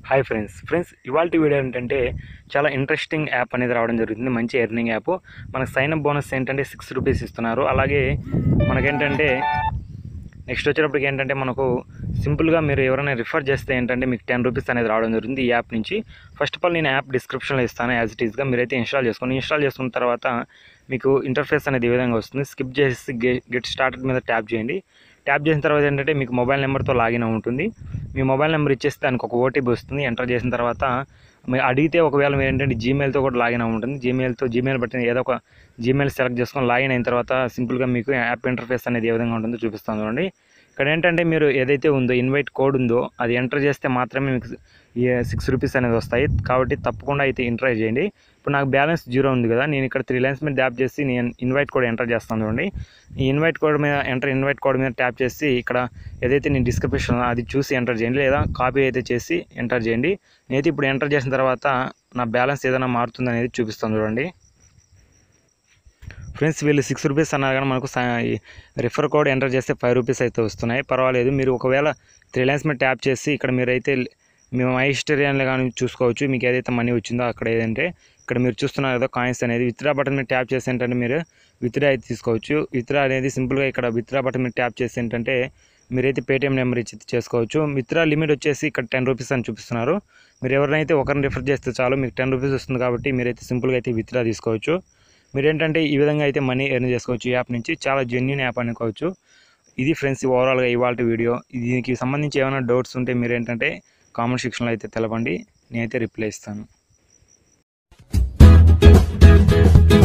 hi friends friends ఇవాళ video ఏంటంటే చాలా ఇంట్రెస్టింగ్ యాప్ అనేది రావడం జరుగుతుంది మంచి ఎర్నింగ్ యాప్ మనకు సైన్ అప్ బోనస్ ఏంటంటే సిక్స్ రూపీస్ ఇస్తున్నారు అలాగే మనకేంటంటే నెక్స్ట్ వచ్చేటప్పటికి ఏంటంటే మనకు సింపుల్గా మీరు ఎవరైనా రిఫర్ చేస్తే ఏంటంటే మీకు టెన్ రూపీస్ అనేది రావడం జరుగుతుంది ఈ యాప్ నుంచి ఫస్ట్ ఆఫ్ ఆల్ నేను యాప్ డిస్క్రిప్షన్లో ఇస్తాను యాజ్ ఇట్ ఈస్గా మీరైతే ఇన్స్టాల్ చేసుకోండి ఇన్స్టాల్ చేసుకున్న తర్వాత మీకు ఇంటర్ఫేస్ అనేది ఈ విధంగా వస్తుంది స్కిప్ చేసి గెట్ స్టార్టెడ్ మీద ట్యాప్ చేయండి ట్యాప్ చేసిన తర్వాత ఏంటంటే మీకు మొబైల్ నెంబర్తో లాగిన్ అయి ఉంటుంది మీ మొబైల్ నెంబర్ ఇచ్చేస్తే దానికి ఒక ఓటీపీ వస్తుంది ఎంటర్ చేసిన తర్వాత మీరు అడిగితే ఒకవేళ మీరు ఏంటంటే జీమెయిల్తో కూడా లాగిన్ అయి ఉంటుంది జీమెయిల్తో జీమెయిల్ బట్టి ఏదో ఒక జీమెయిల్ సెలెక్ట్ చేసుకొని లాగిన్ అయిన తర్వాత సింపుల్గా మీకు యాప్ ఇంటర్ఫేస్ అనేది ఏ విధంగా ఉంటుందో చూపిస్తాను చూడండి ఇక్కడ ఏంటంటే మీరు ఏదైతే ఉందో ఇన్వైట్ కోడ్ ఉందో అది ఎంటర్ చేస్తే మాత్రమే మీకు సిక్స్ రూపీస్ అనేది వస్తాయి కాబట్టి తప్పకుండా అయితే ఎంటర్ చేయండి ఇప్పుడు నాకు బ్యాలెన్స్ జీరో ఉంది కదా నేను ఇక్కడ త్రీ లైన్స్ మీద ట్యాప్ చేసి నేను ఇన్వైట్ కోడ్ ఎంటర్ చేస్తాను చూడండి ఈ ఇన్వైట్ కోడ్ మీద ఎంటర్ ఇన్వైట్ కోడ్ మీద ట్యాప్ చేసి ఇక్కడ ఏదైతే నేను డిస్క్రిప్షన్ అది చూసి ఎంటర్ చేయండి లేదా కాపీ అయితే చేసి ఎంటర్ చేయండి నేనైతే ఇప్పుడు ఎంటర్ చేసిన తర్వాత నా బ్యాలెన్స్ ఏదైనా మారుతుంది అనేది చూపిస్తాను చూడండి ఫ్రెండ్స్ వీళ్ళు సిక్స్ రూపీస్ అన్నారు కానీ మనకు రిఫర్ కోడ్ ఎంటర్ చేస్తే ఫైవ్ రూపీస్ అయితే వస్తున్నాయి పర్వాలేదు మీరు ఒకవేళ త్రీ లైన్స్ మీద ట్యాప్ చేసి ఇక్కడ మీరైతే మేము మై హిస్టరీ అని కానీ చూసుకోవచ్చు మీకు ఏదైతే మనీ వచ్చిందో అక్కడ ఏదంటే ఇక్కడ మీరు చూస్తున్నారు కదా కాయిన్స్ అనేది విత్డ్రా బటన్ మీద ట్యాప్ చేసి ఏంటంటే మీరు విత్డ్రా అయితే తీసుకోవచ్చు విత్డ్రా అనేది సింపుల్గా ఇక్కడ విత్డ్రా బటన్ మీద ట్యాప్ చేసి ఏంటంటే మీరైతే పేటిఎం నెంబర్ ఇచ్చి చేసుకోవచ్చు విత్డ్రా లిమిట్ వచ్చేసి ఇక్కడ టెన్ రూపీస్ అని చూపిస్తున్నారు మీరు ఎవరినైతే ఒకరిని రిఫర్ చేస్తే చాలు మీకు టెన్ రూపీస్ వస్తుంది కాబట్టి మీరైతే సింపుల్గా అయితే విత్డ్రా తీసుకోవచ్చు మీరు ఏంటంటే ఈ విధంగా అయితే మనీ ఎర్న్ చేసుకోవచ్చు ఈ యాప్ నుంచి చాలా జెన్యున్ యాప్ అనుకోవచ్చు ఇది ఫ్రెండ్స్ ఓవరాల్గా ఇవాళ వీడియో దీనికి సంబంధించి ఏమైనా డౌట్స్ ఉంటే మీరు ఏంటంటే కామెంట్ సెక్షన్లో అయితే తెలపండి నేనైతే రిప్లై ఇస్తాను